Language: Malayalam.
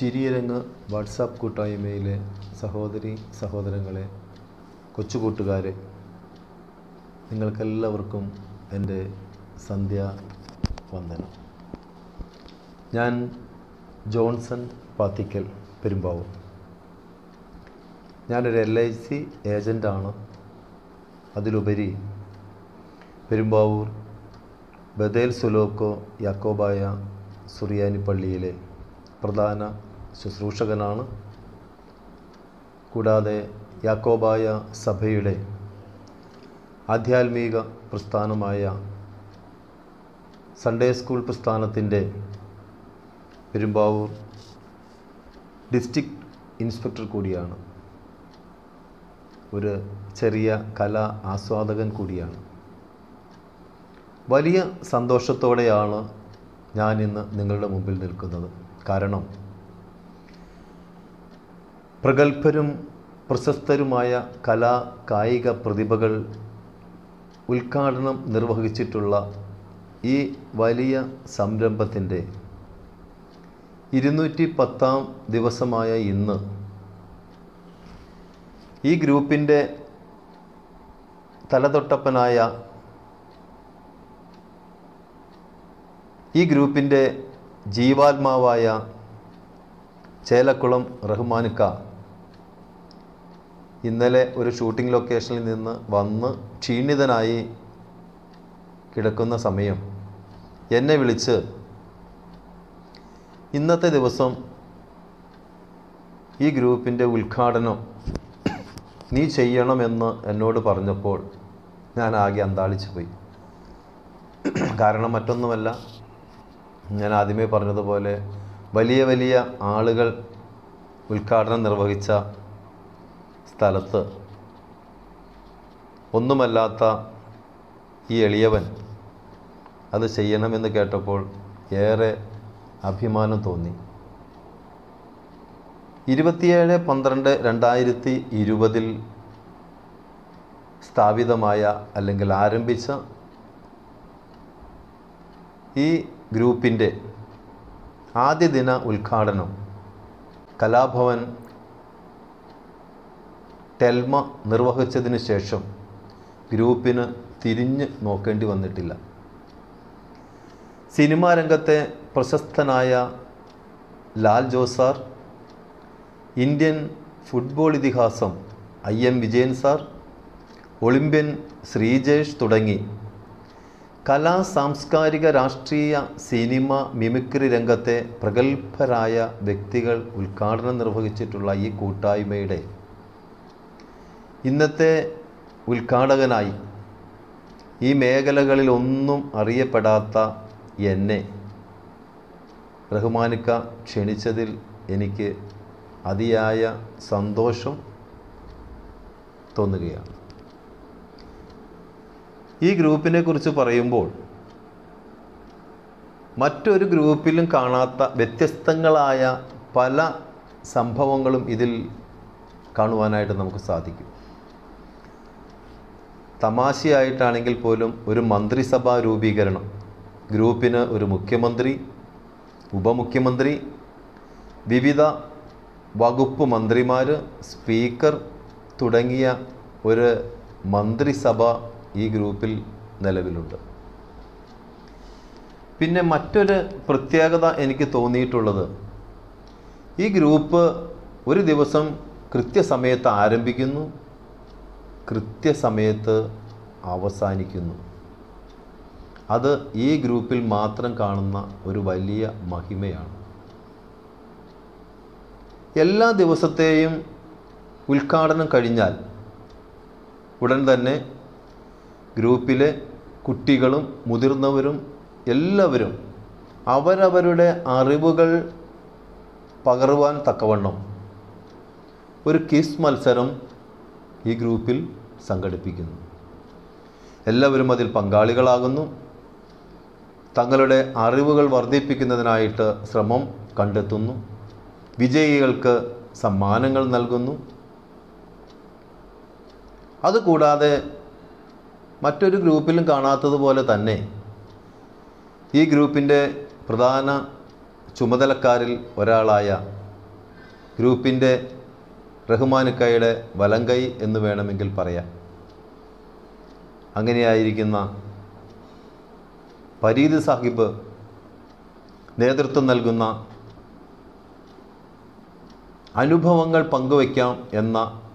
ചിരിയരങ്ങ് വാട്സാപ്പ് കൂട്ടായ്മയിലെ സഹോദരി സഹോദരങ്ങളെ കൊച്ചു കൂട്ടുകാരെ നിങ്ങൾക്കെല്ലാവർക്കും എൻ്റെ സന്ധ്യാ വന്ദനം ഞാൻ ജോൺസൺ പാത്തിക്കൽ പെരുമ്പാവൂർ ഞാനൊരു എൽ ഐ സി ഏജൻ്റാണ് അതിലുപരി പെരുമ്പാവൂർ ബദേൽ സുലോക്കോ യാക്കോബായ സുറിയാനി പള്ളിയിലെ പ്രധാന ശുശ്രൂഷകനാണ് കൂടാതെ യാക്കോബായ സഭയുടെ ആധ്യാത്മിക പ്രസ്ഥാനമായ സൺഡേ സ്കൂൾ പ്രസ്ഥാനത്തിൻ്റെ പെരുമ്പാവൂർ ഡിസ്ട്രിക്ട് ഇൻസ്പെക്ടർ കൂടിയാണ് ഒരു ചെറിയ കലാ ആസ്വാദകൻ കൂടിയാണ് വലിയ സന്തോഷത്തോടെയാണ് ഞാൻ ഇന്ന് നിങ്ങളുടെ മുമ്പിൽ നിൽക്കുന്നത് കാരണം പ്രഗത്ഭരും പ്രശസ്തരുമായ കലാ കായിക പ്രതിഭകൾ ഉദ്ഘാടനം നിർവഹിച്ചിട്ടുള്ള ഈ വലിയ സംരംഭത്തിൻ്റെ ഇരുന്നൂറ്റി പത്താം ദിവസമായ ഇന്ന് ഈ ഗ്രൂപ്പിൻ്റെ തലതൊട്ടപ്പനായ ഈ ഗ്രൂപ്പിൻ്റെ ജീവാത്മാവായ ചേലക്കുളം റഹ്മാനിക്ക ഇന്നലെ ഒരു ഷൂട്ടിംഗ് ലൊക്കേഷനിൽ നിന്ന് വന്ന് ക്ഷീണിതനായി കിടക്കുന്ന സമയം എന്നെ വിളിച്ച് ഇന്നത്തെ ദിവസം ഈ ഗ്രൂപ്പിൻ്റെ ഉദ്ഘാടനം നീ ചെയ്യണമെന്ന് എന്നോട് പറഞ്ഞപ്പോൾ ഞാൻ ആകെ അന്താളിച്ചു പോയി കാരണം മറ്റൊന്നുമല്ല ഞാൻ ആദ്യമേ പറഞ്ഞതുപോലെ വലിയ വലിയ ആളുകൾ ഉദ്ഘാടനം നിർവഹിച്ച സ്ഥലത്ത് ഒന്നുമല്ലാത്ത ഈ എളിയവൻ അത് ചെയ്യണമെന്ന് കേട്ടപ്പോൾ ഏറെ അഭിമാനം തോന്നി ഇരുപത്തിയേഴ് പന്ത്രണ്ട് രണ്ടായിരത്തി ഇരുപതിൽ സ്ഥാപിതമായ അല്ലെങ്കിൽ ആരംഭിച്ച ഈ ഗ്രൂപ്പിൻ്റെ ആദ്യ ദിന ഉദ്ഘാടനം കലാഭവൻ ടെൽമ നിർവഹിച്ചതിന് ശേഷം ഗ്രൂപ്പിന് തിരിഞ്ഞ് നോക്കേണ്ടി വന്നിട്ടില്ല സിനിമാ രംഗത്തെ പ്രശസ്തനായ ലാൽ ജോസാർ ഇന്ത്യൻ ഫുട്ബോൾ ഇതിഹാസം I M Vijayan sir Olympian Sreejesh തുടങ്ങി കലാ സാംസ്കാരിക രാഷ്ട്രീയ സിനിമ മിമിക്രി രംഗത്തെ പ്രഗത്ഭരായ വ്യക്തികൾ ഉദ്ഘാടനം നിർവഹിച്ചിട്ടുള്ള ഈ കൂട്ടായ്മയുടെ ഇന്നത്തെ ഉദ്ഘാടകനായി ഈ മേഖലകളിൽ ഒന്നും അറിയപ്പെടാത്ത എന്നെ റഹ്മാനിക്ക ക്ഷണിച്ചതിൽ എനിക്ക് അതിയായ സന്തോഷം തോന്നുകയാണ് ഈ ഗ്രൂപ്പിനെ കുറിച്ച് പറയുമ്പോൾ മറ്റൊരു ഗ്രൂപ്പിലും കാണാത്ത വ്യത്യസ്തങ്ങളായ പല സംഭവങ്ങളും ഇതിൽ കാണുവാനായിട്ട് നമുക്ക് സാധിക്കും തമാശയായിട്ടാണെങ്കിൽ പോലും ഒരു മന്ത്രിസഭാ രൂപീകരണം ഗ്രൂപ്പിന് ഒരു മുഖ്യമന്ത്രി ഉപമുഖ്യമന്ത്രി വിവിധ വകുപ്പ് മന്ത്രിമാർ സ്പീക്കർ തുടങ്ങിയ ഒരു മന്ത്രിസഭ ഈ ഗ്രൂപ്പിൽ നിലവിലുണ്ട് പിന്നെ മറ്റൊരു പ്രത്യേകത എനിക്ക് തോന്നിയിട്ടുള്ളത് ഈ ഗ്രൂപ്പ് ഒരു ദിവസം കൃത്യസമയത്ത് ആരംഭിക്കുന്നു കൃത്യസമയത്ത് അവസാനിക്കുന്നു അത് ഈ ഗ്രൂപ്പിൽ മാത്രം കാണുന്ന ഒരു വലിയ മഹിമയാണ് എല്ലാ ദിവസത്തെയും ഉദ്ഘാടനം കഴിഞ്ഞാൽ ഉടൻ തന്നെ ഗ്രൂപ്പിലെ കുട്ടികളും മുതിർന്നവരും എല്ലാവരും അവരവരുടെ അറിവുകൾ പകർവാൻ തക്കവണ്ണം ഒരു കിസ് മത്സരം ഈ ഗ്രൂപ്പിൽ സംഘടിപ്പിക്കുന്നു എല്ലാവരും അതിൽ പങ്കാളികളാകുന്നു തങ്ങളുടെ അറിവുകൾ വർദ്ധിപ്പിക്കുന്നതിനായിട്ട് ശ്രമം കണ്ടെത്തുന്നു വിജയികൾക്ക് സമ്മാനങ്ങൾ നൽകുന്നു അതുകൂടാതെ മറ്റൊരു ഗ്രൂപ്പിലും കാണാത്തതുപോലെ തന്നെ ഈ ഗ്രൂപ്പിൻ്റെ പ്രധാന ചുമതലക്കാരിൽ ഒരാളായ ഗ്രൂപ്പിൻ്റെ റഹ്മാനുക്കയുടെ വലങ്കൈ എന്ന് വേണമെങ്കിൽ പറയാം അങ്ങനെയായിരിക്കുന്ന പരീദ് സാഹിബ് നേതൃത്വം നൽകുന്ന അനുഭവങ്ങൾ പങ്കുവയ്ക്കാം എന്ന